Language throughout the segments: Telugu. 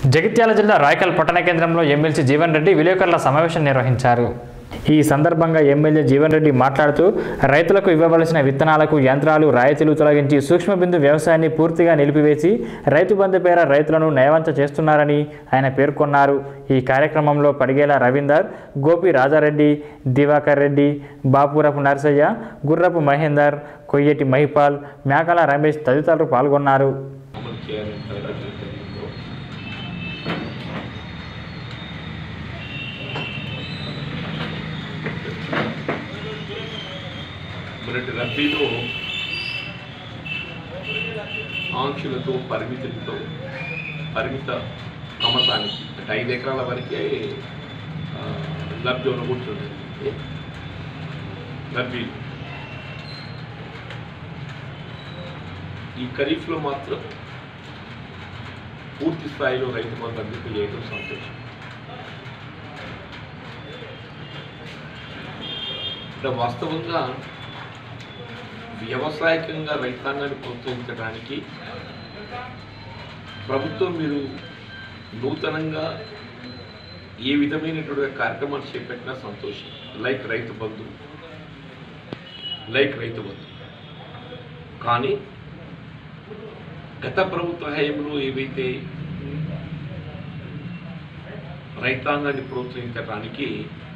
జగిత్యాల జిల్లా రాయకల్ పట్టణ కేంద్రంలో ఎమ్మెల్సీ జీవన్ రెడ్డి విలేకరుల సమావేశం నిర్వహించారు ఈ సందర్భంగా ఎమ్మెల్యే జీవన్ రెడ్డి మాట్లాడుతూ రైతులకు ఇవ్వవలసిన విత్తనాలకు యంత్రాలు రాయితీలు తొలగించి సూక్ష్మ బిందు వ్యవసాయాన్ని పూర్తిగా నిలిపివేసి రైతు బంధు పేర రైతులను నయవంచ చేస్తున్నారని ఆయన పేర్కొన్నారు ఈ కార్యక్రమంలో పడిగేల రవీందర్ గోపి రాజారెడ్డి దివాకర్ రెడ్డి బాపురపు నర్సయ్య గుర్రపు మహేందర్ కొయ్యటి మహిపాల్ మేకల రమేష్ తదితరులు పాల్గొన్నారు అమలు చేయాలని తలపెట్టిన జరిగిందో మొన్నటి రద్దీలో ఆంక్షలతో పరిమితులతో పరిమిత అమ్మకానికి అంటే ఐదు ఎకరాల వరకే ఆ, లబ్ధి ఉండకూర్చుంది లబ్ధి ఈ ఖరీఫ్లో మాత్రం పూర్తి స్థాయిలో రైతు బంధు అందింపు చేయడం సంతోషం అంటే వాస్తవంగా వ్యవసాయకంగా రైతాంగాన్ని ప్రోత్సహించడానికి ప్రభుత్వం మీరు నూతనంగా ఏ విధమైనటువంటి కార్యక్రమాలు చేపట్టినా సంతోషం లైక్ రైతు బంధు లైక్ రైతు బంధు కానీ గత ప్రభుత్వ హయాంలో ఏవైతే రైతాంగాన్ని ప్రోత్సహించడానికి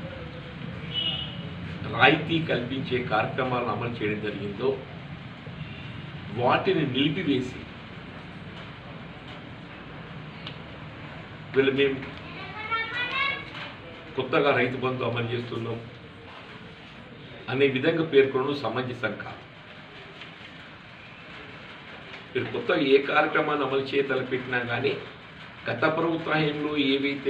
రాయితీ కల్పించే కార్యక్రమాలను అమలు చేయడం జరిగిందో వాటిని నిలిపివేసి వీళ్ళు మేము కొత్తగా రైతు బంధు అమలు చేస్తున్నాం అనే విధంగా పేర్కొనడం సమంజసం కాదు మీరు కొత్తగా ఏ కార్యక్రమాన్ని అమలు చేయ తలపెట్టినా కానీ గత ప్రభుత్వ హయాంలో ఏవైతే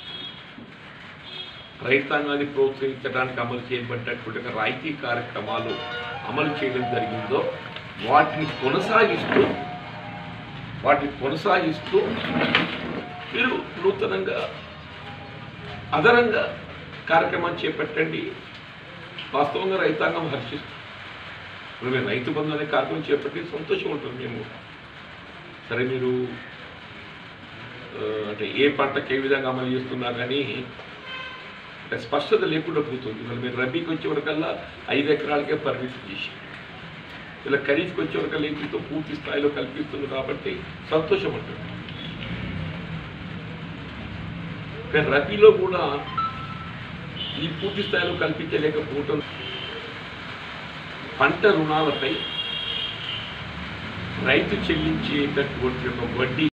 రైతాంగాన్ని ప్రోత్సహించడానికి అమలు చేయబడ్డటువంటి ఒక రాయితీ కార్యక్రమాలు అమలు చేయడం జరిగిందో వాటిని కొనసాగిస్తూ వాటిని కొనసాగిస్తూ మీరు నూతనంగా అదనంగా కార్యక్రమాన్ని చేపట్టండి వాస్తవంగా రైతాంగం హర్షిస్తుంది ఇప్పుడు మేము రైతు బంధు అనే కార్యక్రమం చేపట్టి సంతోషం ఉంటుంది మేము సరే మీరు ఆ, అంటే ఏ పంటకి ఏ విధంగా అమలు చేస్తున్నా కానీ అంటే స్పష్టత లేకుండా పోతుంది మరి మీరు రబీకి వచ్చే వరకల్లా ఐదు ఎకరాలకే పరిమితం చేసి ఇలా ఖరీఫ్కి వచ్చే వరకల్లా ఇంటితో పూర్తి స్థాయిలో కల్పిస్తుంది కాబట్టి సంతోషం ఉంటుంది కానీ రబీలో కూడా ఈ పూర్తి స్థాయిలో కల్పించలేకపోవటం పంట రుణాలపై రైతు చెల్లించేటటువంటి ఒక వడ్డీ